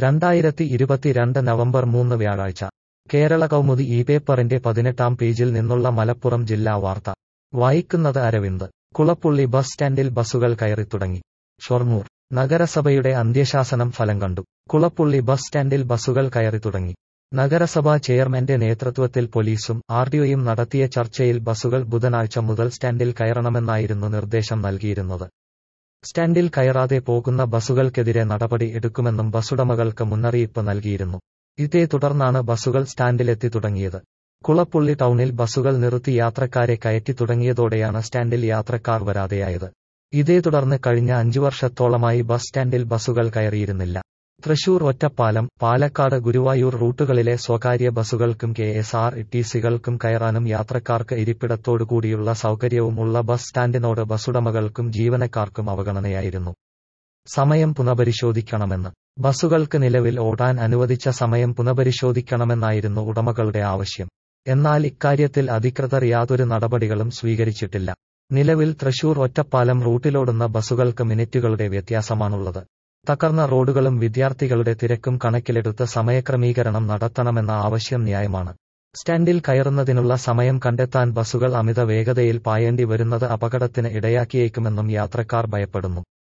രണ്ടായിരത്തി ഇരുപത്തിരണ്ട് നവംബർ മൂന്ന് വ്യാഴാഴ്ച കേരള കൗമുദി ഈ പേപ്പറിന്റെ പതിനെട്ടാം പേജിൽ നിന്നുള്ള മലപ്പുറം ജില്ലാ വാർത്ത വായിക്കുന്നത് അരവിന്ദ് കുളപ്പുള്ളി ബസ് സ്റ്റാൻഡിൽ ബസ്സുകൾ കയറിത്തുടങ്ങി ഷൊർണൂർ നഗരസഭയുടെ അന്ത്യശാസനം ഫലം കണ്ടു കുളപ്പുള്ളി ബസ് സ്റ്റാൻഡിൽ ബസ്സുകൾ കയറിത്തുടങ്ങി നഗരസഭാ ചെയർമാന്റെ നേതൃത്വത്തിൽ പോലീസും ആർഡിഒയും നടത്തിയ ചർച്ചയിൽ ബസ്സുകൾ ബുധനാഴ്ച മുതൽ സ്റ്റാൻഡിൽ കയറണമെന്നായിരുന്നു നിർദ്ദേശം നൽകിയിരുന്നത് സ്റ്റാൻഡിൽ കയറാതെ പോകുന്ന ബസ്സുകൾക്കെതിരെ നടപടി എടുക്കുമെന്നും ബസ്സുടമകൾക്ക് മുന്നറിയിപ്പ് നൽകിയിരുന്നു ഇതേ തുടർന്നാണ് ബസ്സുകൾ സ്റ്റാൻഡിലെത്തി തുടങ്ങിയത് കുളപ്പുള്ളി ടൗണിൽ ബസ്സുകൾ നിർത്തി യാത്രക്കാരെ കയറ്റി തുടങ്ങിയതോടെയാണ് സ്റ്റാൻഡിൽ യാത്രക്കാർ വരാതെയായത് ഇതേ തുടർന്ന് കഴിഞ്ഞ അഞ്ചു വർഷത്തോളമായി ബസ് സ്റ്റാൻഡിൽ ബസ്സുകൾ കയറിയിരുന്നില്ല തൃശൂർ ഒറ്റപ്പാലം പാലക്കാട് ഗുരുവായൂർ റൂട്ടുകളിലെ സ്വകാര്യ ബസ്സുകൾക്കും കെ എസ് ആർ ടി സികൾക്കും കയറാനും യാത്രക്കാർക്ക് ഇരിപ്പിടത്തോടുകൂടിയുള്ള സൗകര്യവും ഉള്ള ബസ് സ്റ്റാൻഡിനോട് ബസ്സുടമകൾക്കും ജീവനക്കാർക്കും അവഗണനയായിരുന്നു സമയം പുനഃപരിശോധിക്കണമെന്ന് ബസ്സുകൾക്ക് നിലവിൽ ഓടാൻ അനുവദിച്ച സമയം പുനഃപരിശോധിക്കണമെന്നായിരുന്നു ഉടമകളുടെ ആവശ്യം എന്നാൽ ഇക്കാര്യത്തിൽ അധികൃതർ യാതൊരു നടപടികളും സ്വീകരിച്ചിട്ടില്ല നിലവിൽ തൃശൂർ ഒറ്റപ്പാലം റൂട്ടിലോടുന്ന ബസ്സുകൾക്ക് മിനിറ്റുകളുടെ വ്യത്യാസമാണുള്ളത് തകർന്ന റോഡുകളും വിദ്യാർത്ഥികളുടെ തിരക്കും കണക്കിലെടുത്ത് സമയക്രമീകരണം നടത്തണമെന്ന ആവശ്യം ന്യായമാണ് സ്റ്റാൻഡിൽ കയറുന്നതിനുള്ള സമയം കണ്ടെത്താൻ ബസ്സുകൾ അമിത വേഗതയിൽ പായേണ്ടി വരുന്നത് അപകടത്തിന് ഇടയാക്കിയേക്കുമെന്നും യാത്രക്കാർ ഭയപ്പെടുന്നു